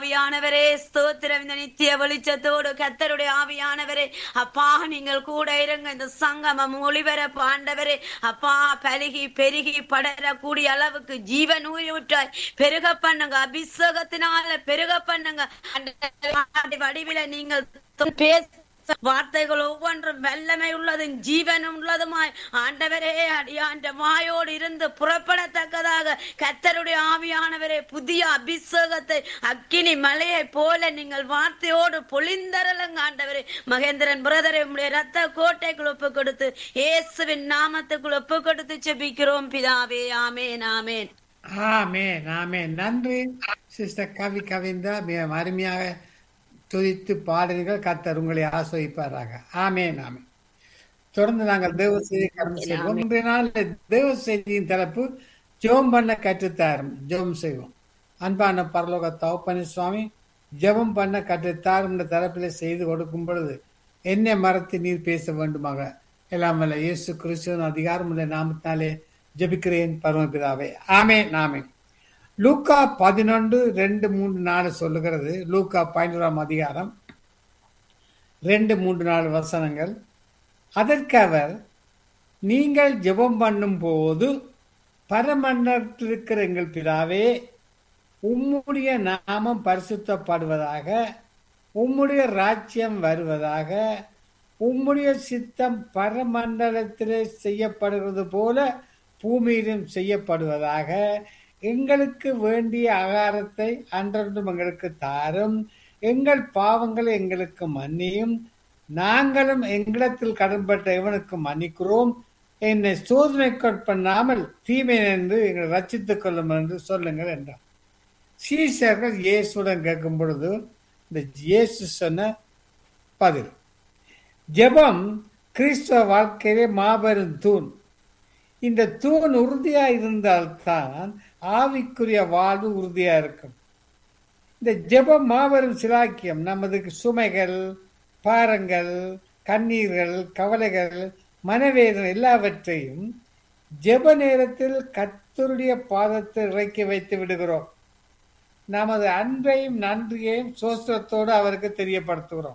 ஆவியானவரே ஸ்தோத்திரம் இந்த நித்திய வெளிச்சத்தோடு கத்தருடைய ஆவியானவரே அப்பா நீங்கள் கூட இருங்க இந்த சங்கமம் ஒளிபரப்பு ஆண்டவரே அப்பா பருகி பெருகி படரக்கூடிய அளவுக்கு ஜீவன் ஊற்றாய் பெருக பண்ணுங்க அபிஷேகத்தினால பெருக பண்ணுங்க அந்த வடிவில நீங்கள் பேச வார்த்தைகள் ஒவ்வொன்றும் வல்லமை உள்ளதும் ஜீவனும் உள்ளதுமாய் ஆண்டவரே அடியாண்ட வாயோடு இருந்து புறப்படத்தக்கதாக கத்தருடைய ஆவியானவரே புதிய அபிஷேகத்தை அக்கினி மலையை போல நீங்கள் வார்த்தையோடு பொழிந்தரலங்க ஆண்டவரே மகேந்திரன் பிரதரை உடைய ரத்த கோட்டைக்குள் ஒப்பு கொடுத்து இயேசுவின் நாமத்துக்குள் ஒப்பு கொடுத்து செபிக்கிறோம் பிதாவே ஆமேன் ஆமேன் ஆமேன் ஆமேன் நன்றி சிஸ்டர் கவி கவிந்தா மிக அருமையாக துதித்து பாடுங்கள் கத்தர் உங்களை ஆஸ்வதிப்பாராக ஆமேன் ஆமேன் தொடர்ந்து நாங்கள் தேவ செய்தி கடந்து செல்வோம் இன்றைய நாள் தேவ செய்தியின் தலைப்பு ஜெபம் பண்ண கற்றுத்தாரும் ஜெபம் செய்வோம் அன்பான பரலோக தவப்பனி சுவாமி ஜெபம் பண்ண கற்றுத்தாரும் என்ற தலைப்பில் செய்து கொடுக்கும் பொழுது என்னை மறத்து நீர் பேச வேண்டுமாக எல்லாம் வல்ல இயேசு கிறிஸ்துவின் அதிகாரமுள்ள நாமத்தினாலே ஜெபிக்கிறேன் பரமபிதாவே ஆமேன் ஆமேன் லூக்கா பதினொன்று ரெண்டு மூன்று நாலு சொல்லுகிறது லூக்கா பதினோராம் அதிகாரம் ரெண்டு மூன்று நாலு வசனங்கள் அதற்கு அவர் நீங்கள் ஜெபம் பண்ணும் போது பரமண்டலத்தில் இருக்கிற எங்கள் பிதாவே உம்முடைய நாமம் பரிசுத்தப்படுவதாக உம்முடைய ராஜ்யம் வருவதாக உம்முடைய சித்தம் பரமண்டலத்திலே செய்யப்படுகிறது போல பூமியிலும் செய்யப்படுவதாக எங்களுக்கு வேண்டிய ஆகாரத்தை அன்றன்றும் எங்களுக்கு தாரும் எங்கள் பாவங்களை எங்களுக்கு மன்னியும் நாங்களும் எங்களிடத்தில் கடன்பட்ட இவனுக்கு மன்னிக்கிறோம் என்னை சோதனைக்குட்பண்ணாமல் தீமை என்று எங்களை ரச்சித்துக் கொள்ளும் என்று சொல்லுங்கள் என்றார் சீசர்கள் இயேசுடன் கேட்கும் பொழுது இந்த இயேசு சொன்ன பதில் ஜெபம் கிறிஸ்தவ வாழ்க்கையிலே மாபெரும் தூண் இந்த தூண் உறுதியா இருந்தால்தான் ஆவிக்குரிய வாழ்வு உறுதியா இருக்கும் இந்த ஜெபம் மாபெரும் சிலாக்கியம் நமது சுமைகள் பாரங்கள் கண்ணீர்கள் கவலைகள் மனவேதனை எல்லாவற்றையும் ஜெப நேரத்தில் கத்தருடைய பாதத்தில் இறக்கி வைத்து விடுகிறோம் நமது அன்பையும் நன்றியையும் சோஸ்திரத்தோடு அவருக்கு தெரியப்படுத்துகிறோம்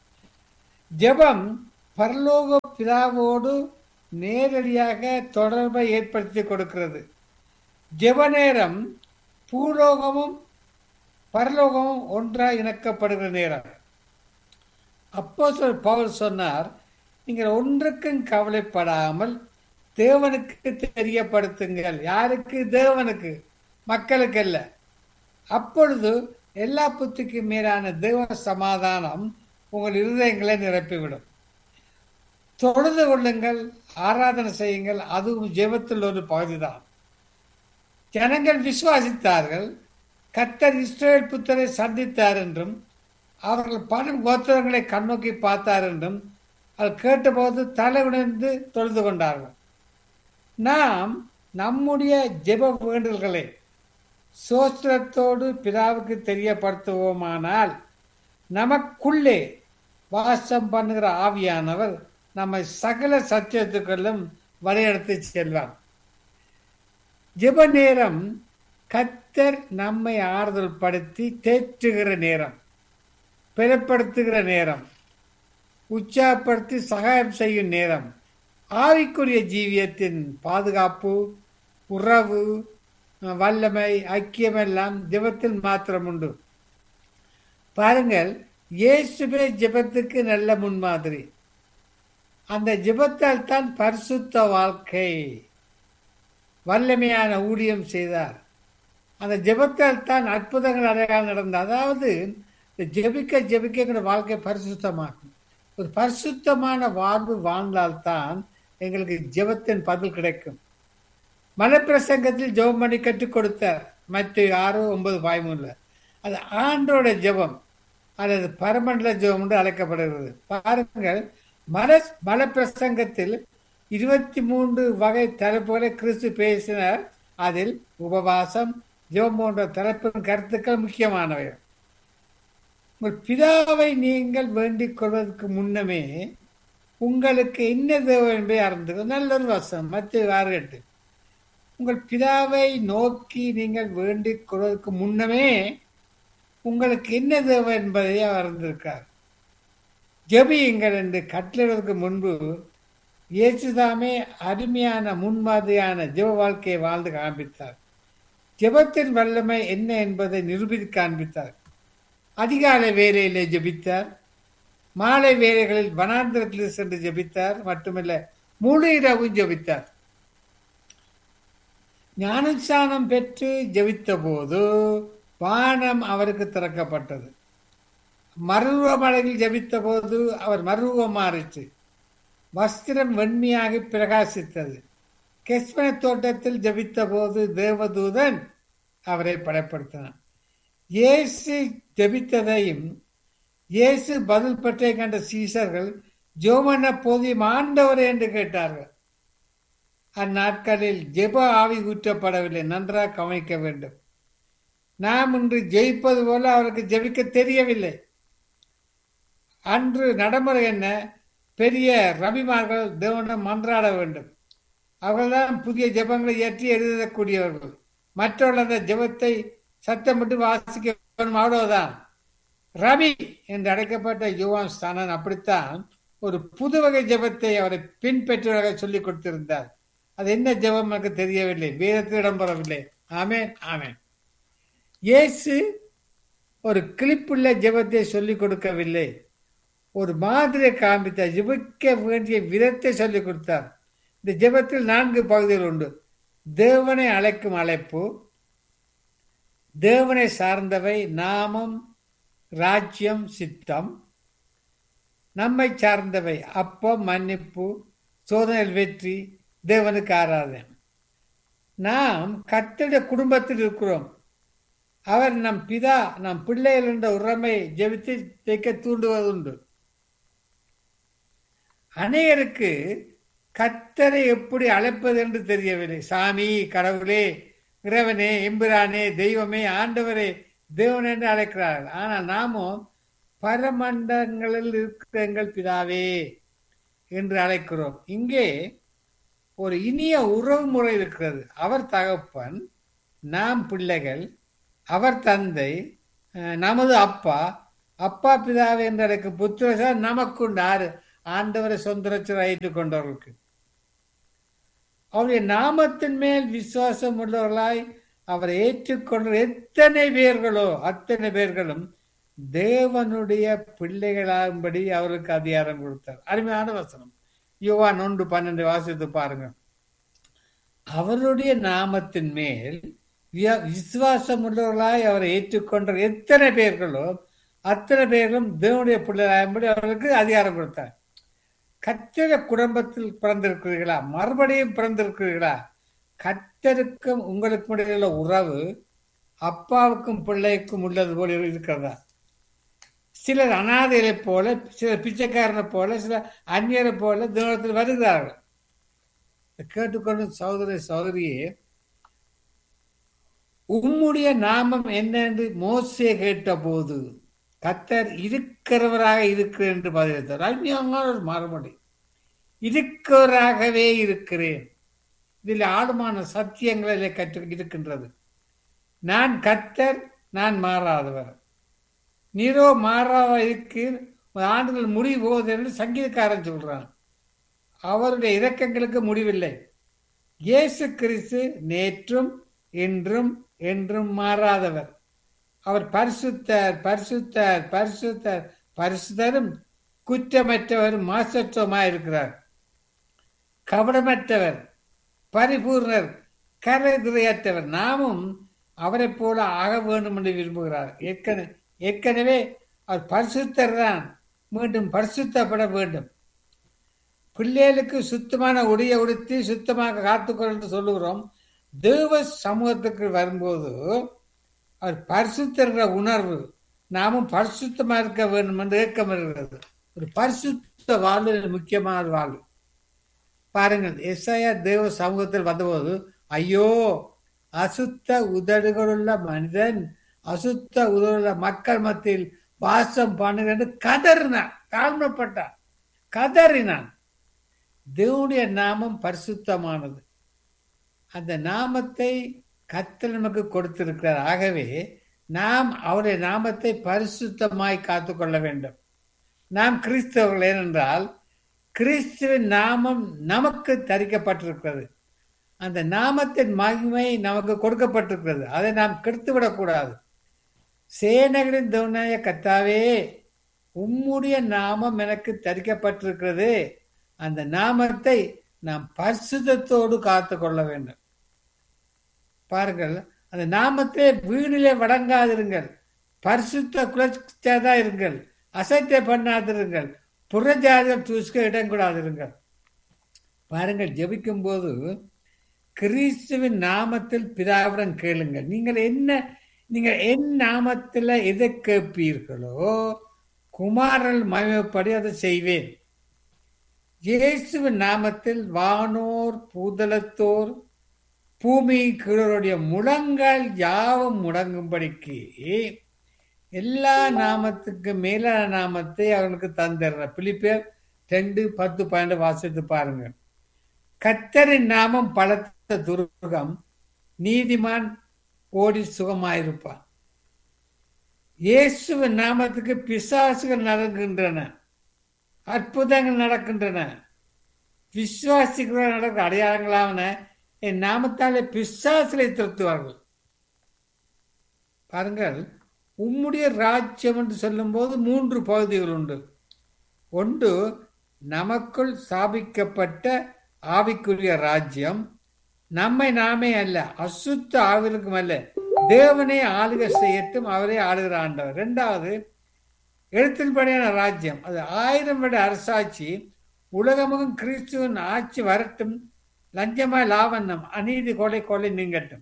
ஜெபம் பரலோக பிதாவோடு நேரடியாக தொடர்பை ஏற்படுத்தி கொடுக்கிறது ஜெப நேரம் பூலோகமும் பரலோகமும் ஒன்றாக இணைக்கப்படுகிற நேரம் அப்போ பவுல் சொன்னார் நீங்கள் ஒன்றுக்கும் கவலைப்படாமல் தேவனுக்கு தெரியப்படுத்துங்கள் யாருக்கு தேவனுக்கு மக்களுக்கு அல்ல அப்பொழுது எல்லா புத்திக்கு மேலான தேவ சமாதானம் உங்கள் இருதயங்களை நிரப்பிவிடும் தொழுது கொள்ளுங்கள் ஆராதனை செய்யுங்கள் அதுவும் ஜெபத்தில் ஒரு பகுதிதான் ஜனங்கள் விசுவாசித்தார்கள் கத்தர் இஸ்ரேல் புத்தரை சந்தித்தார் என்றும் அவர்கள் பணம் கோத்திரங்களை கண்ணோக்கி பார்த்தார் என்றும் அது கேட்டபோது தலை உணர்ந்து தொழுது கொண்டார்கள் நாம் நம்முடைய ஜெப வேண்டல்களை சோஸ்திரத்தோடு பிதாவுக்கு தெரியப்படுத்துவோமானால் நமக்குள்ளே வாசம் பண்ணுகிற ஆவியானவர் நம்மை சகல சத்தியத்துக்களும் வழியெடுத்து செல்வார் ஜெப நேரம் கத்தர் நம்மை ஆறுதல் படுத்தி தேற்றுகிற நேரம் பிறப்படுத்துகிற நேரம் உற்சாகப்படுத்தி சகாயம் செய்யும் நேரம் ஆவிக்குரிய ஜீவியத்தின் பாதுகாப்பு உறவு வல்லமை ஐக்கியமெல்லாம் ஜெபத்தில் மாத்திரம் உண்டு பாருங்கள் இயேசுவே ஜெபத்துக்கு நல்ல முன்மாதிரி அந்த ஜெபத்தால் தான் பரிசுத்த வாழ்க்கை வல்லமையான ஊழியம் செய்தார் அந்த ஜெபத்தால் தான் அற்புதங்கள் அடையாளம் நடந்தது அதாவது இந்த ஜெபிக்க ஜெபிக்கிற வாழ்க்கை பரிசுத்தமாகும் ஒரு பரிசுத்தமான வாழ்வு வாழ்ந்தால்தான் எங்களுக்கு ஜெபத்தின் பதில் கிடைக்கும் மலைப்பிரசங்கத்தில் ஜெபம் பண்ணி கற்றுக் கொடுத்தார் மற்ற ஆறு ஒன்பது பாய்மூல அது ஆண்டோட ஜெபம் அல்லது பரமண்டல ஜெபம் என்று அழைக்கப்படுகிறது பாருங்கள் மல மலப்பிரசங்கத்தில் இருபத்தி மூன்று வகை தலைப்புகளை கிறிஸ்து பேசினார் அதில் உபவாசம் ஜெபம் போன்ற தலைப்பின் கருத்துக்கள் முக்கியமானவை உங்கள் பிதாவை நீங்கள் வேண்டிக் கொள்வதற்கு முன்னமே உங்களுக்கு என்ன தேவை என்பதை அறிந்து நல்ல ஒரு வசம் மற்ற ஆறு எட்டு உங்கள் பிதாவை நோக்கி நீங்கள் வேண்டிக் கொள்வதற்கு முன்னமே உங்களுக்கு என்ன தேவை என்பதை அவர் அறிந்திருக்கார் ஜெபியுங்கள் என்று கட்டளைக்கு முன்பு இயேசுதாமே அருமையான முன்மாதிரியான ஜெப வாழ்க்கையை வாழ்ந்து காண்பித்தார் ஜெபத்தின் வல்லமை என்ன என்பதை நிரூபித்து காண்பித்தார் அதிகாலை வேலையிலே ஜெபித்தார் மாலை வேலைகளில் வனாந்திரத்தில் சென்று ஜெபித்தார் மட்டுமல்ல முழு இரவும் ஜெபித்தார் ஞானஸ்தானம் பெற்று ஜெபித்த போது வானம் அவருக்கு திறக்கப்பட்டது மருவமலையில் ஜெபித்த போது அவர் மருவம் மாறிச்சு வஸ்திரம் வெண்மையாகி பிரகாசித்தது கெஸ்மன தோட்டத்தில் ஜபித்த போது தேவதூதன் அவரை படப்படுத்தினான் இயேசு ஜபித்ததையும் இயேசு பதில் பற்றை கண்ட சீசர்கள் ஜோமன போதியும் ஆண்டவர் என்று கேட்டார்கள் அந்நாட்களில் ஜெப ஆவி ஊற்றப்படவில்லை நன்றாக கவனிக்க வேண்டும் நாம் இன்று ஜெயிப்பது போல அவருக்கு ஜெபிக்க தெரியவில்லை அன்று நடைமுறை என்ன பெரிய ரவிமார்கள் தேவனம் மன்றாட வேண்டும் அவர்கள்தான் புதிய ஜெபங்களை ஏற்றி எழுதக்கூடியவர்கள் மற்றவர்கள் அந்த ஜெபத்தை சத்தமிட்டு வாசிக்க வேண்டும் அவ்வளவுதான் ரவி என்று அழைக்கப்பட்ட யுவான் ஸ்தானன் அப்படித்தான் ஒரு புது வகை ஜெபத்தை அவரை பின்பற்றுவதாக சொல்லிக் கொடுத்திருந்தார் அது என்ன ஜெபம் எனக்கு தெரியவில்லை வேதத்தில் இடம்பெறவில்லை ஆமேன் ஆமேன் இயேசு ஒரு கிளிப்புள்ள ஜெபத்தை சொல்லிக் கொடுக்கவில்லை ஒரு மாதிரியை காண்பித்தார் ஜெபிக்க வேண்டிய விதத்தை சொல்லிக் கொடுத்தார் இந்த ஜெபத்தில் நான்கு பகுதிகள் உண்டு தேவனை அழைக்கும் அழைப்பு தேவனை சார்ந்தவை நாமம் ராஜ்யம் சித்தம் நம்மை சார்ந்தவை அப்பம் மன்னிப்பு சோதனையில் வெற்றி தேவனுக்கு ஆராதனை நாம் கத்தடைய குடும்பத்தில் இருக்கிறோம் அவர் நம் பிதா நம் பிள்ளைகள் என்ற உறமை ஜெபித்து வைக்க தூண்டுவதுண்டு அநேகருக்கு கத்தரை எப்படி அழைப்பது என்று தெரியவில்லை சாமி கடவுளே இறைவனே எம்பிரானே தெய்வமே ஆண்டவரே தேவன் என்று அழைக்கிறார்கள் ஆனால் நாமும் பரமண்டங்களில் இருக்கிற எங்கள் பிதாவே என்று அழைக்கிறோம் இங்கே ஒரு இனிய உறவு முறை இருக்கிறது அவர் தகப்பன் நாம் பிள்ளைகள் அவர் தந்தை நமது அப்பா அப்பா பிதாவை என்று அழைக்கும் புத்திரசார் நமக்குண்டு ஆறு ஆண்டவரை சொந்தரச்சர் ஏற்றுக் கொண்டவர்களுக்கு அவருடைய நாமத்தின் மேல் விசுவாசம் உள்ளவர்களாய் அவரை ஏற்றுக்கொண்ட எத்தனை பேர்களோ அத்தனை பேர்களும் தேவனுடைய பிள்ளைகளாகும்படி அவருக்கு அதிகாரம் கொடுத்தார் அருமையான வசனம் யுவான் ஒன்று பன்னெண்டு வாசித்து பாருங்க அவருடைய நாமத்தின் மேல் விசுவாசம் உள்ளவர்களாய் அவரை ஏற்றுக்கொண்ட எத்தனை பேர்களோ அத்தனை பேர்களும் தேவனுடைய பிள்ளைகளாகும்படி அவர்களுக்கு அதிகாரம் கொடுத்தார் கத்திர குடும்பத்தில் பிறந்திருக்கிறீர்களா மறுபடியும் பிறந்திருக்கிறீர்களா கத்தருக்கும் உங்களுக்கு இடையில உறவு அப்பாவுக்கும் பிள்ளைக்கும் உள்ளது போல இருக்கிறதா சிலர் அனாதைகளை போல சிலர் பிச்சைக்காரனை போல சிலர் அந்நியரை போல தேவத்தில் வருகிறார்கள் கேட்டுக்கொண்டு சகோதரி சகோதரியே உம்முடைய நாமம் என்ன என்று மோசே கேட்ட போது கத்தர் இருக்கிறவராக இருக்கிறேன் என்று பதிலளித்தார் அருமையான ஒரு மறுபடி இருக்கிறவராகவே இருக்கிறேன் இதில் ஆழமான சத்தியங்களிலே கற்று இருக்கின்றது நான் கத்தர் நான் மாறாதவர் நீரோ மாறாத இருக்கு ஆண்டுகள் முடிவு போகுது என்று சங்கீதக்காரன் சொல்றான் அவருடைய இரக்கங்களுக்கு முடிவில்லை இயேசு கிறிஸ்து நேற்றும் இன்றும் என்றும் மாறாதவர் அவர் பரிசுத்தர் பரிசுத்தர் பரிசுத்தர் பரிசுத்தரும் குற்றமற்றவரும் மாசற்றமாயிருக்கிறார் கவனமற்றவர் பரிபூர்ணர் கரைதுறையற்றவர் நாமும் அவரை போல ஆக வேண்டும் என்று விரும்புகிறார் ஏற்கனவே ஏற்கனவே அவர் பரிசுத்தர் தான் மீண்டும் பரிசுத்தப்பட வேண்டும் பிள்ளைகளுக்கு சுத்தமான உடைய உடுத்தி சுத்தமாக காத்துக்கொள் என்று சொல்லுகிறோம் தேவ சமூகத்துக்கு வரும்போது அவர் பரிசுத்தர்கிற உணர்வு நாமும் பரிசுத்தமா இருக்க வேண்டும் என்று ஏக்கம் இருக்கிறது ஒரு பரிசுத்த வாழ்வு முக்கியமான வாழ்வு பாருங்கள் எஸ்ஐயா தேவ சமூகத்தில் வந்தபோது ஐயோ அசுத்த உதடுகளுள்ள மனிதன் அசுத்த உதடுள்ள மக்கள் மத்தியில் வாசம் பண்ணுகிறது கதறினான் தாழ்மைப்பட்டான் கதறினான் தேவனுடைய நாமம் பரிசுத்தமானது அந்த நாமத்தை கத்தல் நமக்கு கொடுத்திருக்கிறார் ஆகவே நாம் அவருடைய நாமத்தை பரிசுத்தமாய் காத்துக்கொள்ள வேண்டும் நாம் கிறிஸ்தவர்கள் ஏனென்றால் கிறிஸ்துவின் நாமம் நமக்கு தரிக்கப்பட்டிருக்கிறது அந்த நாமத்தின் மகிமை நமக்கு கொடுக்கப்பட்டிருக்கிறது அதை நாம் கெடுத்துவிடக்கூடாது சேனகரின் தோணைய கத்தாவே உம்முடைய நாமம் எனக்கு தரிக்கப்பட்டிருக்கிறது அந்த நாமத்தை நாம் பரிசுத்தத்தோடு காத்து கொள்ள வேண்டும் பாருங்கள் அந்த நாமத்தை வீணிலே வடங்காதிருங்கள் பரிசுத்த குலச்சாதா இருங்கள் அசைத்தை பண்ணாதிருங்கள் புறஜாதம் தூஸ்க இடம் கூடாதிருங்கள் பாருங்கள் ஜெபிக்கும் போது கிறிஸ்துவின் நாமத்தில் பிதாவிடம் கேளுங்கள் நீங்கள் என்ன நீங்கள் என் நாமத்தில் எதை கேட்பீர்களோ குமாரல் மயப்படி அதை செய்வேன் இயேசுவின் நாமத்தில் வானோர் பூதலத்தோர் பூமி கீழருடைய முழங்கால் யாவும் முடங்கும்படிக்கு எல்லா நாமத்துக்கு மேலான நாமத்தை அவனுக்கு தந்துடுற பிலிப்பேர் ரெண்டு பத்து பன்னெண்டு வாசித்து பாருங்க கத்தரின் நாமம் பலத்த துருகம் நீதிமான் ஓடி சுகமாயிருப்பான் இயேசுவின் நாமத்துக்கு பிசாசுகள் நடக்கின்றன அற்புதங்கள் நடக்கின்றன விசுவாசிகள் நடக்கிற அடையாளங்களாவன என் நாமத்தாலே பிசாசுகளை திருத்துவார்கள் பாருங்கள் உம்முடைய ராஜ்யம் என்று சொல்லும்போது மூன்று பகுதிகள் உண்டு ஒன்று நமக்குள் ஸ்தாபிக்கப்பட்ட ஆவிக்குரிய ராஜ்யம் நம்மை நாமே அல்ல அசுத்த ஆவிலுக்கும் அல்ல தேவனை ஆளுகை செய்யட்டும் அவரே ஆளுகிற ஆண்டவர் ரெண்டாவது எழுத்தின்படியான ராஜ்யம் அது ஆயிரம் விட அரசாட்சி உலகமுகம் கிறிஸ்துவின் ஆட்சி வரட்டும் லஞ்சமாய் லாவண்ணம் அநீதி கொலை கொலை நீங்கட்டும்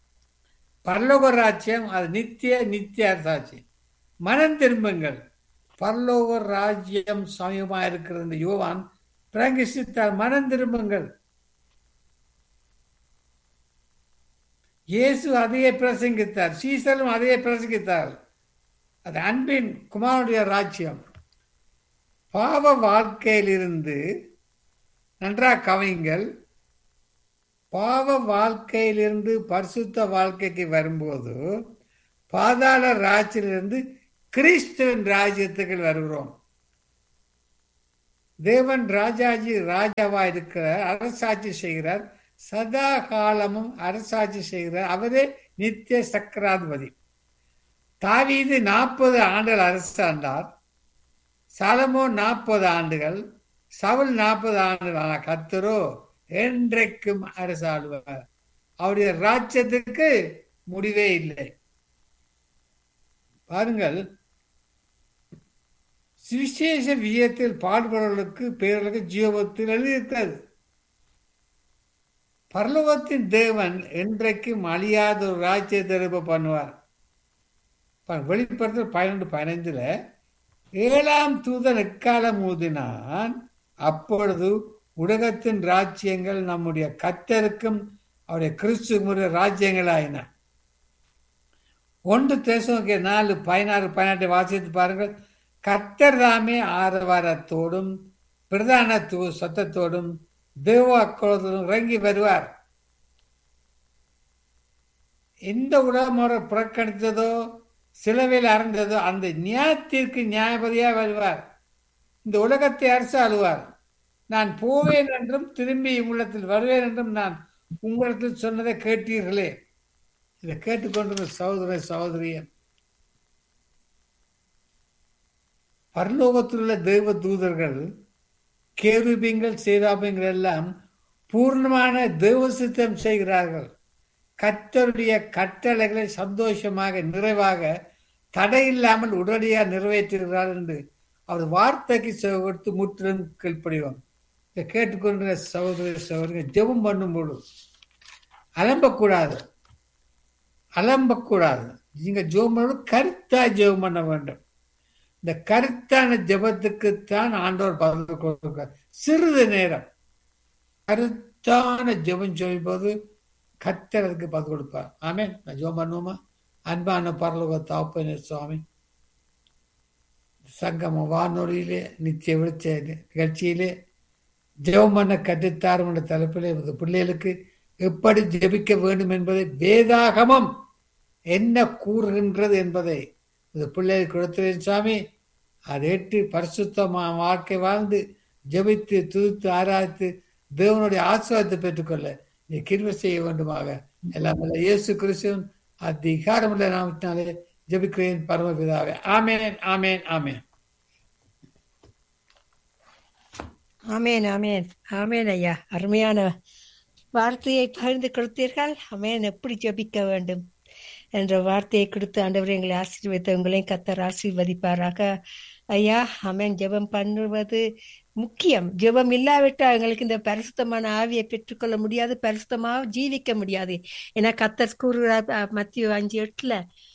பரலோக ராஜ்யம் அது நித்திய நித்திய அரசாட்சி மனம் திரும்புங்கள் பரலோக ராஜ்யம் சமயமா இருக்கிறது இந்த யோவான் பிரங்கிசித்தார் மனம் திரும்புங்கள் இயேசு அதையே பிரசங்கித்தார் சீசலும் அதையே பிரசங்கித்தார் அது அன்பின் குமாரனுடைய ராஜ்யம் பாவ வாழ்க்கையிலிருந்து நன்றாக கவைங்கள் பாவ வாழ்க்கையிலிருந்து பரிசுத்த வாழ்க்கைக்கு வரும்போது பாதாள ராஜ்யத்திலிருந்து கிறிஸ்துவின் ராஜ்யத்துக்கு வருகிறோம் தேவன் ராஜாஜி ராஜாவா இருக்கிறார் அரசாட்சி செய்கிறார் சதா காலமும் அரசாட்சி செய்கிறார் அவரே நித்திய சக்கராதிபதி தாவீது நாற்பது ஆண்டுகள் அரசாண்டார் சலமோ நாற்பது ஆண்டுகள் சவுல் நாற்பது ஆண்டுகள் ஆனால் கத்தரோ என்றைக்கும் அரசாடுவார் அவருடைய ராஜ்யத்துக்கு முடிவே இல்லை பாருங்கள் சுவிசேஷ வியத்தில் பாடுபவர்களுக்கு பேர்களுக்கு ஜீவத்தில் எழுதியிருக்கிறது பரலோகத்தின் தேவன் என்றைக்கும் அழியாத ஒரு ராஜ்யத்தை எழுப்ப பண்ணுவார் வெளிப்படுத்தல் பதினொன்று பதினைந்துல ஏழாம் தூதன் எக்காலம் ஊதினான் அப்பொழுது உலகத்தின் ராஜ்யங்கள் நம்முடைய கத்தருக்கும் அவருடைய கிறிஸ்து முறை ராஜ்யங்களாயின ஒன்று தேசம் நாலு பதினாறு பதினெட்டு வாசித்து பாருங்கள் கத்தர் தாமே ஆரவாரத்தோடும் பிரதான சத்தத்தோடும் தேவ அக்கோலத்தோடும் இறங்கி வருவார் எந்த உலகமுறை புறக்கணித்ததோ சிலவில் அறிந்ததோ அந்த நியாயத்திற்கு நியாயபதியாக வருவார் இந்த உலகத்தை அரசு அழுவார் நான் போவேன் என்றும் திரும்பி உங்களத்தில் வருவேன் என்றும் நான் உங்களிடத்தில் சொன்னதை கேட்டீர்களே இதை கேட்டுக்கொண்டிருந்த சகோதர சகோதரியன் பரலோகத்தில் உள்ள தெய்வ தூதர்கள் கேருபிங்கள் சேராபிங்கள் எல்லாம் பூர்ணமான தெய்வ சித்தம் செய்கிறார்கள் கத்தருடைய கட்டளைகளை சந்தோஷமாக நிறைவாக தடையில்லாமல் உடனடியாக நிறைவேற்றுகிறார் என்று அவர் வார்த்தைக்கு கொடுத்து முற்றிலும் கீழ்ப்படிவோம் இதை கேட்டுக்கொண்ட சகோதர சகோதரிகள் ஜெபம் பண்ணும்போது அலம்பக்கூடாது அலம்பக்கூடாது நீங்க ஜெபம் பண்ணணும் கருத்தா ஜெபம் பண்ண வேண்டும் இந்த கருத்தான ஜெபத்துக்குத்தான் ஆண்டவர் பதில் கொடுக்க சிறிது நேரம் கருத்தான ஜெபம் சொல்லும்போது கத்தரதுக்கு பதில் கொடுப்பார் ஆமே நான் ஜெபம் பண்ணுவோமா அன்பான பரலோக தாப்பனே சுவாமி சங்கம வானொலியிலே நிச்சய விழிச்ச நிகழ்ச்சியிலே ஜெபம் பண்ண கற்றுத்தாரும் என்ற தலைப்பிலே பிள்ளைகளுக்கு எப்படி ஜெபிக்க வேண்டும் என்பதை வேதாகமம் என்ன கூறுகின்றது என்பதை இந்த பிள்ளையை கொடுத்திருந்த சாமி அதை ஏற்று பரிசுத்தமா வாழ்க்கை வாழ்ந்து ஜெபித்து துதித்து ஆராய்த்து தேவனுடைய ஆசீர்வாதத்தை பெற்றுக்கொள்ள நீ கிருபை செய்ய வேண்டுமாக எல்லாம் வல்ல இயேசு கிறிஸ்துவின் அதிகாரமுள்ள நாமத்தினாலே ஜெபிக்கிறேன் பரமபிதாவே ஆமேன் ஆமேன் ஆமேன் ஆமேன் ஆமேன் ஆமேன் ஐயா அருமையான வார்த்தையை பகிர்ந்து கொடுத்தீர்கள் ஆமேன் எப்படி ஜெபிக்க வேண்டும் என்ற வார்த்தையை கொடுத்து ஆண்டவர் எங்களை ஆசீர்வதித்த உங்களையும் கத்தர் ஆசீர்வதிப்பாராக ஐயா ஆமேன் ஜெபம் பண்ணுவது முக்கியம் ஜெபம் இல்லாவிட்டால் எங்களுக்கு இந்த பரிசுத்தமான ஆவியை பெற்றுக்கொள்ள முடியாது பரிசுத்தமாக ஜீவிக்க முடியாது ஏன்னா கத்தர் கூறுகிறார் அஹ், மத்திய அஞ்சு எட்டுல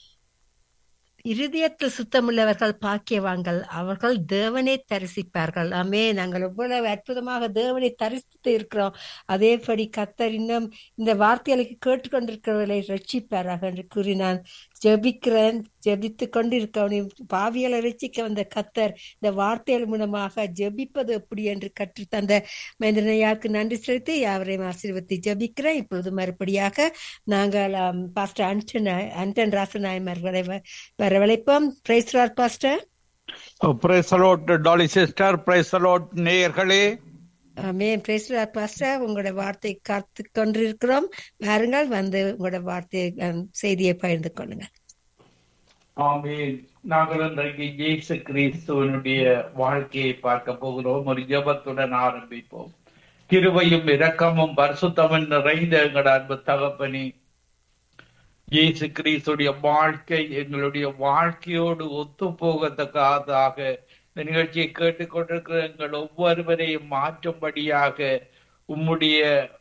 இருதயத்தில் சுத்தமுள்ளவர்கள் பாக்கியவான்கள் அவர்கள் தேவனை தரிசிப்பார்கள் ஆமே நாங்கள் எவ்வளவு அற்புதமாக தேவனை தரிசித்து இருக்கிறோம் அதேபடி கத்தர் இன்னும் இந்த வார்த்தைகளுக்கு கேட்டுக்கொண்டிருக்கிறவர்களை ரட்சிப்பாராக என்று கூறி நான் ஜெபிக்கிறேன் ஜெபித்து கொண்டிருக்கவனை பாவியலை ரட்சிக்க வந்த கத்தர் இந்த வார்த்தைகள் மூலமாக ஜெபிப்பது எப்படி என்று கற்று தந்த மனிதனையாக்கு நன்றி செலுத்தி அவரையும் ஆசீர்வதி ஜெபிக்கிறேன் இப்பொழுது மறுபடியாக நாங்கள் பாஸ்டர் அன்டன் அன்டன் ராசநாயமர்களை வரவழைப்போம் praise the Lord pastor praise the Lord Dolly sister praise the Lord நேயர்களே ஆமென் பிரைஸ்லார் பாஸ்டர் உங்களோட வார்த்தை காத்து கொண்டிருக்கிறோம் வாருங்கள் வந்து உங்களோட வார்த்தை அஹ், செய்தியை பகிர்ந்து கொள்ளுங்க ஆமீன் நாங்கள் இன்றைக்கு இயேசு கிறிஸ்துவனுடைய வாழ்க்கையை பார்க்க போகிறோம் ஒரு ஜெபத்துடன் ஆரம்பிப்போம் கிருபையும் இரக்கமும் பரிசுத்தமும் நிறைந்த எங்கள் அன்பு தகப்பனே இயேசு கிறிஸ்துடைய வாழ்க்கை எங்களுடைய வாழ்க்கையோடு ஒத்து போகத்தக்கதாக இந்த நிகழ்ச்சியை கேட்டுக்கொண்டிருக்கிற எங்கள் ஒவ்வொருவரையும் மாற்றும்படியாக உம்முடைய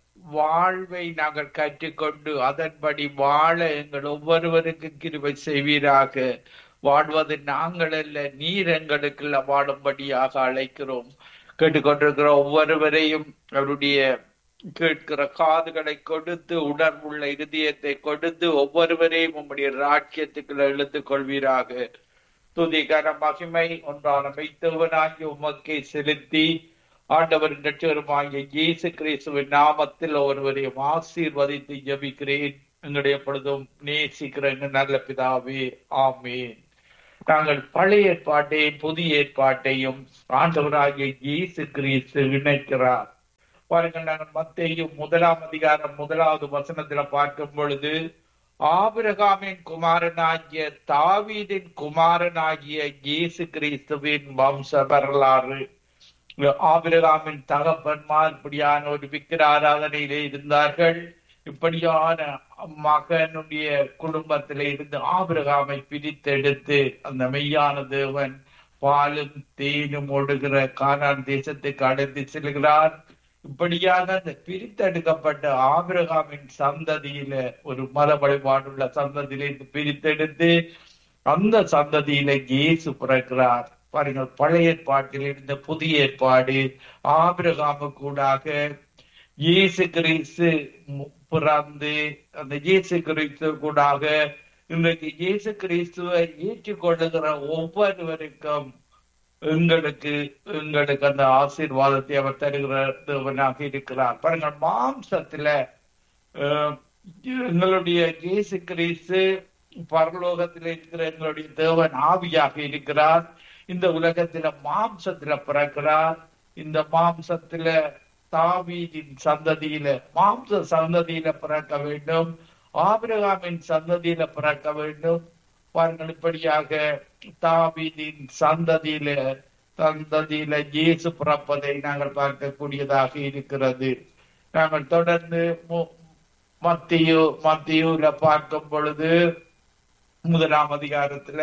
வாழ்வை நாங்கள் கற்றுக்கொண்டு அதன்படி வாழ எங்கள் ஒவ்வொருவருக்கு கிருபை செய்வீராக வாழ்வது நாங்கள் அல்ல நீர் எங்களுக்கு வாழும்படியாக அழைக்கிறோம் கேட்டுக்கொண்டிருக்கிற ஒவ்வொருவரையும் அவருடைய கேட்கிற காதுகளை கொடுத்து உணர்வுள்ள இருதயத்தை கொடுத்து ஒவ்வொருவரையும் உம்முடைய ராஜ்யத்துக்குள்ள இழுத்துக் கொள்வீராக துதிகர மகிமை ஒன்றான மெய்த்தவனாகி உமக்கை செலுத்தி ஆண்டவரின் ரட்சகருமாகிய இயேசு கிறிஸ்துவின் நாமத்தில் ஒருவரையும் ஆசீர்வதித்து ஜெபிக்கிறேன் எங்களுடைய பொழுதும் நேசிக்கிற எங்கள் நல்ல பிதாவே ஆமேன் நாங்கள் பழைய ஏற்பாட்டையும் புதிய ஏற்பாட்டையும் ஆண்டவராகிய இயேசு கிறிஸ்து இணைக்கிறார் பாருங்கள் நாங்கள் மத்தேயும் முதலாம் அதிகாரம் முதலாவது வசனத்துல பார்க்கும் பொழுது ஆபிரகாமின் குமாரனாகிய தாவீதின் குமாரனாகிய இயேசு கிறிஸ்துவின் வம்ச வரலாறு ஆபிரகாமின் தகப்பன்மார் இப்படியான ஒரு விக்கிர ஆராதனையிலே இருந்தார்கள் இப்படியான மகனுடைய குடும்பத்திலே இருந்து ஆபிரகாமை பிரித்தெடுத்து அந்த மெய்யான தேவன் பாலும் தேனும் ஓடுகிற கானான் தேசத்துக்கு அழைத்து செல்கிறார் இப்படியாக அந்த பிரித்தெடுக்கப்பட்ட ஆபிரகாமின் சந்ததியில ஒரு மத வழிபாடுள்ள சந்ததியில இருந்து பிரித்தெடுத்து அந்த சந்ததியில இயேசு பிறக்கிறார் பாருங்கள் பழைய ஏற்பாட்டில் இருந்த புதிய ஏற்பாடு ஆபிரகாமு கூடாக இயேசு கிறிஸ்து மு- பிறந்து அந்த இயேசு கிறிஸ்து கூடாக இன்றைக்கு இயேசு கிறிஸ்துவை ஏற்றுக்கொள்ளுகிற ஒவ்வொருவருக்கும் எங்களுக்கு எங்களுக்கு அந்த ஆசீர்வாதத்தை அவர் தருகிற தேவனாக இருக்கிறார் பாருங்கள் மாம்சத்துல அஹ், எங்களுடைய இயேசு கிறிஸ்து பரலோகத்தில் இருக்கிற எங்களுடைய தேவன் ஆவியாக இருக்கிறார் இந்த உலகத்தில மாம்சத்துல பிறக்கிறார் இந்த மாம்சத்துல தாவீதின் சந்ததியில மாம்ச சந்ததியில பிறக்க வேண்டும் ஆபிரகாமின் சந்ததியில பிறக்க வேண்டும் பாருங்கள் இப்படியாக தாவீதின் சந்ததியில சந்ததியில இயேசு பிறப்பதை நாங்கள் பார்க்கக்கூடியதாக இருக்கிறது நாங்கள் தொடர்ந்து மு- மத்தியு மத்தியூல பார்க்கும் பொழுது முதலாம் அதிகாரத்துல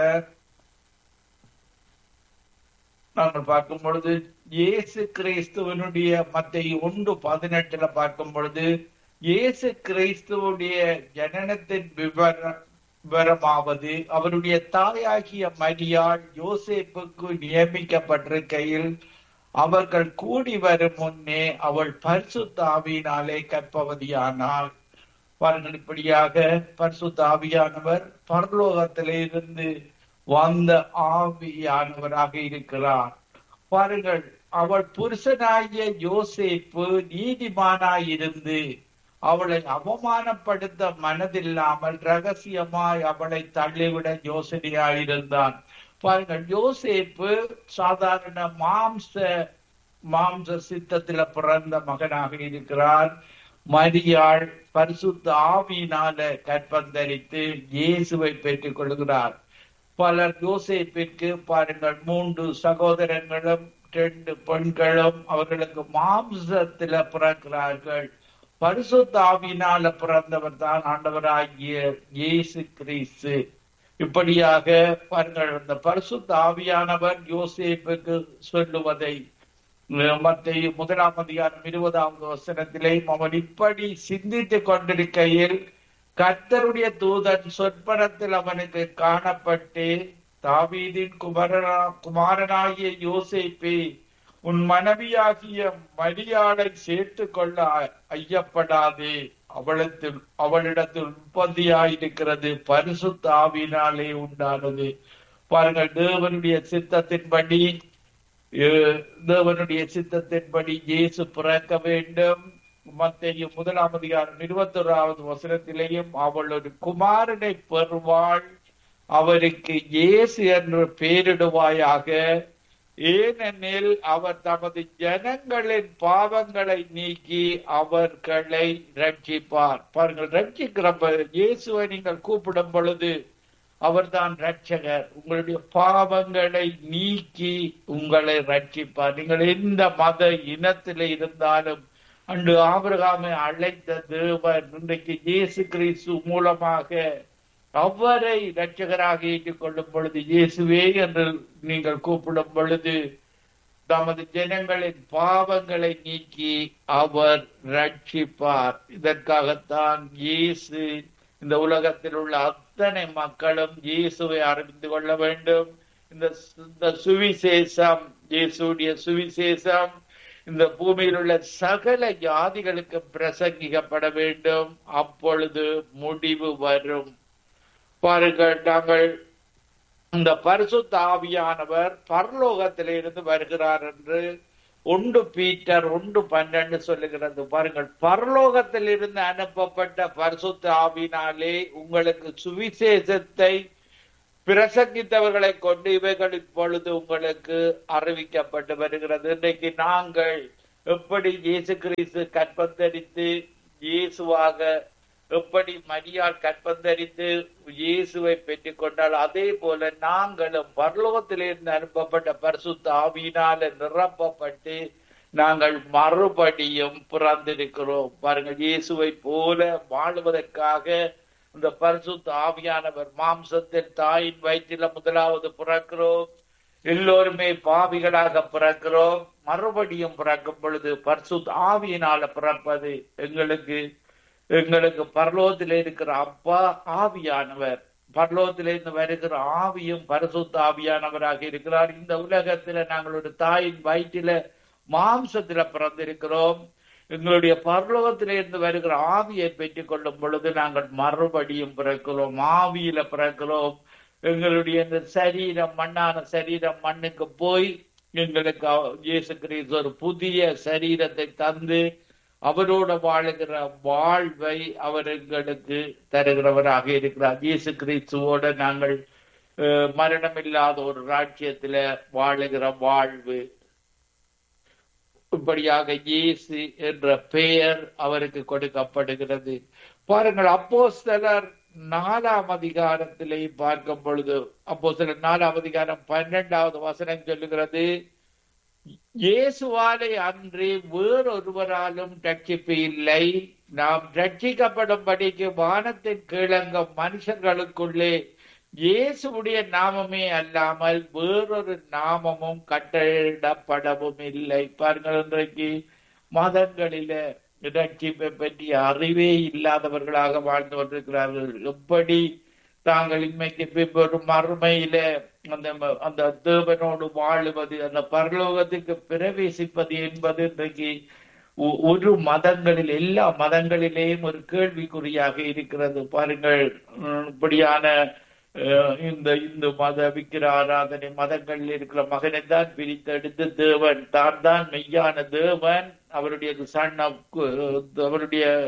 நாங்கள் பார்க்கும் பொழுது இயேசு கிறிஸ்துவனுடைய மத்திய ஒன்று பதினெட்டுல பார்க்கும் பொழுது இயேசு கிறிஸ்துவுடைய ஜனனத்தின் விவர விவரமாவது அவருடைய தாயாகிய மரியாள் யோசேப்புக்கு நியமிக்கப்பட்டிருக்கையில் அவர்கள் கூடி வரும் முன்னே அவள் பரிசுத்த ஆவியினாலே கற்பவதியானாள் பாருங்கள் இப்படியாக பரிசுத்த ஆவியானவர் பரலோகத்திலே இருந்து வந்த ஆவியானவராக இருக்கிறார் பாருங்கள் அவள் புருஷனாகிய யோசேப்பு நீதிமானாயிருந்து அவளை அவமானப்படுத்த மனதில்லாமல் ரகசியமாய் அவளை தள்ளிவிட யோசனையாயிருந்தான் பாருங்கள் யோசேப்பு சாதாரண மாம்ச மாம்ச சித்தத்தில பிறந்த மகனாக இருக்கிறார் மரியாள் பரிசுத்த ஆவியினால கற்பந்தரித்து இயேசுவை பெற்றுக் கொள்கிறார் பலர் யோசேப்பிற்கு பாருங்கள் மூன்று சகோதரங்களும் ரெண்டு பெண்களும் அவர்களுக்கு மாம்சத்தில பிறக்கிறார்கள் பரிசுத்த ஆவியினால பிறந்தவர் தான் ஆண்டவராகிய இயேசு கிறிஸ்து இப்படியாக பாருங்கள் அந்த பரிசுத்த ஆவியானவர் யோசேப்புக்கு சொல்லுவதை மத்திய முதலாம் அதிகாரம் இருபதாவது வசனத்திலே அவன் இப்படி சிந்தித்துக் கொண்டிருக்கையில் கர்த்தருடைய தூதன் சொற்பனத்தில் அவனுக்கு காணப்பட்டு தாவீதின் குமரனா குமாரனாகிய யோசேப்பே உன் மனைவியாகிய மரியாளை சேர்த்து கொள்ள ஐயப்படாதே அவளத்தில் அவளிடத்தில் உற்பத்தியாயிருக்கிறது பரிசுத்த ஆவினாலே உண்டானது பாருங்கள் தேவனுடைய சித்தத்தின்படி தேவனுடைய சித்தத்தின்படி இயேசு பிறக்க வேண்டும் மத்திய முதலாம் அதிகாரம் இருபத்தொராவது வசனத்திலேயும் அவள் ஒரு குமாரனை பெறுவாள் அவருக்கு இயேசு என்று பெயரிடுவாயாக ஏனெனில் அவர் தமது ஜனங்களின் பாவங்களை நீக்கி அவர்களை ரட்சிப்பார் பாருங்கள் ரட்சிக்கிற இயேசுவை நீங்கள் கூப்பிடும் பொழுது அவர்தான் ரட்சகர் உங்களுடைய பாவங்களை நீக்கி உங்களை ரட்சிப்பார் நீங்கள் எந்த மத இனத்தில இருந்தாலும் அன்று ஆபிரகாமை அழைத்த தேவன் இன்றைக்கு இயேசு கிறிஸ்து மூலமாக அவரை இரட்சகராக ஏற்றுக்கொள்ளும் பொழுது இயேசுவே என்று நீங்கள் கூப்பிடும் பொழுது தமது ஜனங்களின் பாவங்களை நீக்கி அவர் ரட்சிப்பார் இதற்காகத்தான் இயேசு இந்த உலகத்தில் உள்ள அத்தனை மக்களும் இயேசுவை அறிந்து கொள்ள வேண்டும் இந்த இந்த சுவிசேஷம் இயேசுடைய சுவிசேஷம் இந்த பூமியில் உள்ள சகல ஜாதிகளுக்கு பிரசங்கிக்கப்பட வேண்டும் அப்பொழுது முடிவு வரும் பாருங்கள் நாங்கள் இந்த பரிசுத்த ஆவியானவர் பரலோகத்தில இருந்து வருகிறார் என்று ஒன்று பீட்டர் ஒன்று பன்னெண்டு சொல்லுகிறது பாருங்கள் பரலோகத்தில் இருந்து அனுப்பப்பட்ட பரிசுத்த ஆவினாலே உங்களுக்கு சுவிசேஷத்தை பிரசங்கித்தவர்களை கொண்டு இவைகள் இப்பொழுது உங்களுக்கு அறிவிக்கப்பட்டு வருகிறது இன்றைக்கு நாங்கள் எப்படி இயேசு கிறிஸ்து கற்பந்தரித்து இயேசுவாக எப்படி மரியாள் கற்பந்தரித்து இயேசுவை பெற்றுக் கொண்டால் அதே போல நாங்களும் பரலோகத்திலிருந்து அனுப்பப்பட்ட பரிசுத்த ஆவியினால நிரப்பப்பட்டு நாங்கள் மறுபடியும் பிறந்திருக்கிறோம் பாருங்கள் இயேசுவை போல வாழ்வதற்காக இந்த பரிசுத்த ஆவியானவர் மாம்சத்தில் தாயின் வயிற்றில முதலாவது பிறக்கிறோம் எல்லோருமே பாவிகளாக பிறக்கிறோம் மறுபடியும் பிறக்கும் பொழுது பரிசுத்த ஆவியினால பிறப்பது எங்களுக்கு எங்களுக்கு பரலோகத்தில் இருக்கிற அப்பா ஆவியானவர் பரலோகத்திலிருந்து வருகிற ஆவியும் பரிசுத்த ஆவியானவராக இருக்கிறார் இந்த உலகத்துல நாங்கள் ஒரு தாயின் வயிற்றில மாம்சத்துல பிறந்திருக்கிறோம் எங்களுடைய பரலோகத்திலிருந்து வருகிற ஆவியை பெற்றுக் கொள்ளும் பொழுது நாங்கள் மறுபடியும் பிறக்கிறோம் ஆவியில பிறக்கிறோம் எங்களுடைய இந்த சரீரம் மண்ணான சரீரம் மண்ணுக்கு போய் எங்களுக்கு இயேசு கிறிஸ்து ஒரு புதிய சரீரத்தை தந்து அவரோட வாழுகிற வாழ்வை அவர் எங்களுக்கு தருகிறவராக இருக்கிறார் இயேசு கிறிஸ்துவோட நாங்கள் மரணம் இல்லாத ஒரு ராஜ்யத்துல வாழுகிற வாழ்வு இப்படியாக இயேசு என்ற பெயர் அவருக்கு கொடுக்கப்படுகிறது பாருங்கள் அப்போ சிலர் நாலாம் அதிகாரத்திலே பார்க்கும் பொழுது அப்போ சிலர் நாலாம் அதிகாரம் பன்னெண்டாவது வசனம் சொல்லுகிறது இயேசுவாலை அன்றி வேறொருவராலும் ரட்சிப்பு இல்லை நாம் ரட்சிக்கப்படும்படிக்கு வானத்தின் கீழங்கும் மனுஷர்களுக்குள்ளே இயேசுடைய நாமமே அல்லாமல் வேறொரு நாமமும் கட்டளிடப்படவும் இல்லை பாருங்கள் இன்றைக்கு மதங்களில ரட்சிப்பை பற்றி அறிவே இல்லாதவர்களாக வாழ்ந்து கொண்டிருக்கிறார்கள் எப்படி தாங்கள் இன்மைக்கு பின்பு மறுமையில அந்த அந்த தேவனோடு வாழுவது அந்த பரலோகத்துக்கு பிரவேசிப்பது என்பது இன்றைக்கு ஒரு மதங்களில் எல்லா மதங்களிலேயும் ஒரு கேள்விக்குறியாக இருக்கிறது பாருங்கள் இப்படியான இந்த இந்து மத விக்கிர ஆராதனை மதங்களில் இருக்கிற மகனை தான் பிரித்தெடுத்து தேவன் தான் தான் மெய்யான தேவன் அவருடைய சன் அவருடைய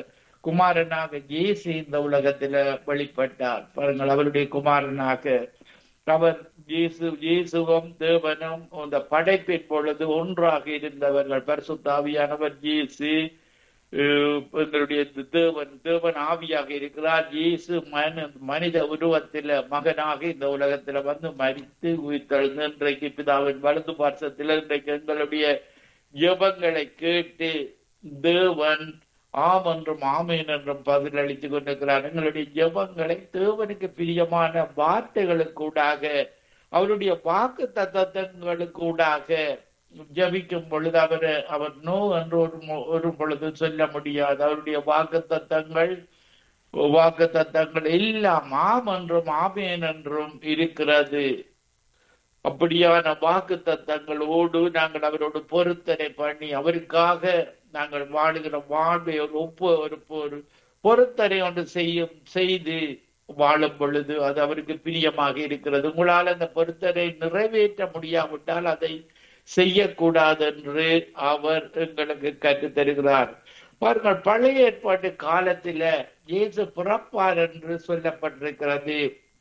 குமாரனாக இயேசு இந்த உலகத்துல வெளிப்பட்டார் பாருங்கள் அவருடைய குமாரனாக அவர் இயேசு இயேசுவும் தேவனும் அந்த படைப்பின் பொழுது ஒன்றாக இருந்தவர்கள் பரிசுத்தாவியானவர் இயேசு அஹ், எங்களுடைய தேவன் தேவன் ஆவியாக இருக்கிறார் இயேசு மன மனித உருவத்தில மகனாக இந்த உலகத்துல வந்து மரித்து உயிர்த்தெழுந்து இன்றைக்கு பிதாவின் வலது பார்சத்தில் இன்றைக்கு எங்களுடைய ஜெபங்களை கேட்டு தேவன் ஆம் என்றும் ஆமேன் என்றும் பதிலளித்துக் கொண்டிருக்கிறார் எங்களுடைய ஜெபங்களை தேவனுக்கு பிரியமான வார்த்தைகளுக்கூடாக அவருடைய வாக்கு தத்தங்களுக்கூடாக ஜபிக்கும் பொழுது அவர் அவர் நோ என்று ஒரு மொ- ஒரு பொழுது சொல்ல முடியாது அவருடைய வாக்கு தத்தங்கள் வாக்கு தத்தங்கள் எல்லாம் ஆம் என்றும் ஆமேன் என்றும் இருக்கிறது அப்படியான வாக்கு தத்தங்களோடு நாங்கள் அவரோடு பொருத்தனை பண்ணி அவருக்காக நாங்கள் வாழுகிற வாழ்வை ஒரு ஒப்பு ஒரு ஒரு பொருத்தனை ஒன்று செய்யும் செய்து வாழும் பொழுது அது அவருக்கு பிரியமாக இருக்கிறது உங்களால் அந்த பொருத்தனை நிறைவேற்ற முடியாவிட்டால் அதை செய்யக்கூடாது என்று அவர் எங்களுக்கு கற்றுத் தருகிறார் பாருங்கள் பழைய ஏற்பாட்டு காலத்தில இயேசு பிறப்பார் என்று சொல்லப்பட்டிருக்கிறது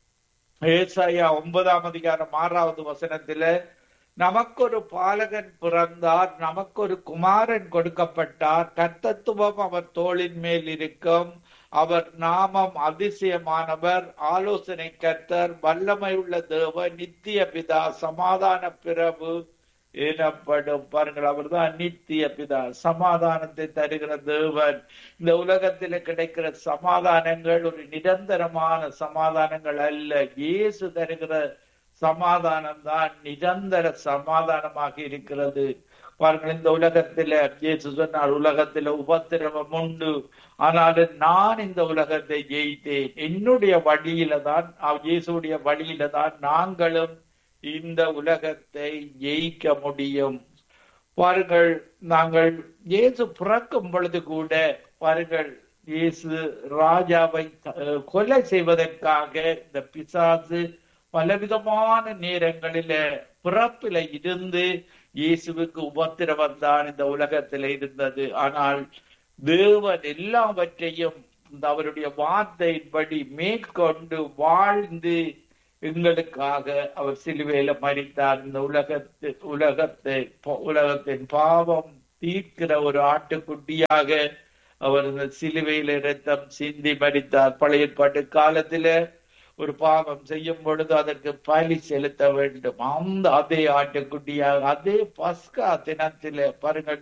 ஏசாயா ஒன்பதாம் அதிகாரம் ஆறாவது வசனத்தில நமக்கொரு பாலகன் பிறந்தார் நமக்கொரு குமாரன் கொடுக்கப்பட்டார் கர்த்தத்துவம் அவர் தோளின் மேல் இருக்கும் அவர் நாமம் அதிசயமானவர் ஆலோசனை கர்த்தர் வல்லமை உள்ள தேவன் நித்திய பிதா சமாதான பிரபு எனப்படும் பாருங்கள் அவர்தான் நித்திய பிதா சமாதானத்தை தருகிற தேவன் இந்த உலகத்தில் கிடைக்கிற சமாதானங்கள் ஒரு நிரந்தரமான சமாதானங்கள் அல்ல இயேசு தருகிற சமாதானம் தான் நிரந்தர சமாதானமாக இருக்கிறது பாருங்கள் இந்த உலகத்தில இயேசு சொன்னார் உலகத்தில உபத்திரவம் உண்டு ஆனாலும் நான் இந்த உலகத்தை ஜெயித்தேன் என்னுடைய வழியில தான் அவ் இயேசுடைய வழியில தான் நாங்களும் இந்த உலகத்தை ஜெயிக்க முடியும் பாருங்கள் நாங்கள் இயேசு பிறக்கும் பொழுது கூட பாருங்கள் இயேசு ராஜாவை அஹ், கொலை செய்வதற்காக இந்த பிசாசு பலவிதமான நேரங்களில பிறப்பில இருந்து இயேசுவுக்கு உபத்திரவம் தான் இந்த உலகத்துல இருந்தது ஆனால் தேவன் எல்லாவற்றையும் இந்த அவருடைய வார்த்தையின்படி மேற்கொண்டு வாழ்ந்து எங்களுக்காக அவர் சிலுவையில மறித்தார் இந்த உலகத்து உலகத்தை உலகத்தின் பாவம் தீர்க்கிற ஒரு ஆட்டுக்குட்டியாக அவர் இந்த சிலுவையில இரத்தம் சிந்தி மறித்தார் பழைய ஏற்பாட்டு காலத்தில ஒரு பாவம் செய்யும் பொழுது அதற்கு பலி செலுத்த வேண்டும் அந்த அதே ஆட்டுக்குட்டியாக அதே பஸ்கா தினத்தில பாருங்கள்